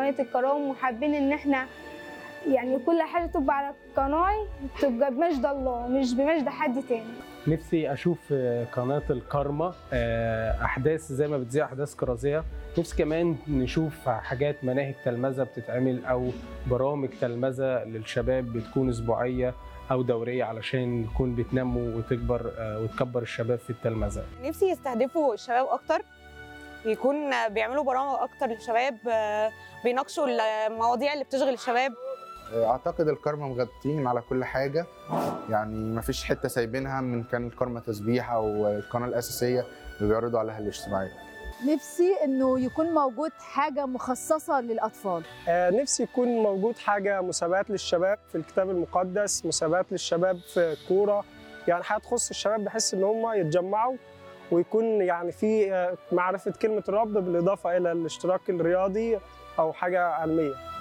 قناه الكرام وحابين ان احنا يعني كل حاجه تبقى على القناه تبقى بمجد الله مش بمجد حد تاني نفسي اشوف في قناه الكارما آه، احداث زي ما بتذيع احداث كرازيه نفسي كمان نشوف حاجات مناهج تلمذه بتتعمل او برامج تلمذه للشباب بتكون اسبوعيه او دوريه علشان نكون بتنمو وتكبر آه، وتكبر الشباب في التلمذه نفسي يستهدفوا الشباب اكتر يكون بيعملوا برامج اكتر للشباب آه، بيناقشوا المواضيع اللي بتشغل الشباب اعتقد الكارما مغطين على كل حاجه يعني مفيش حته سايبينها من كان الكارما تسبيح او القناه الاساسيه اللي بيعرضوا عليها الاجتماعات نفسي انه يكون موجود حاجه مخصصه للاطفال آه، نفسي يكون موجود حاجة مسابقات للشباب في الكتاب المقدس مسابقات للشباب في الكورة يعني حاجة تخص الشباب بحيث إن هم يتجمعوا ويكون يعني في آه، معرفة كلمة الرب بالإضافة إلى الاشتراك الرياضي أو حاجة علمية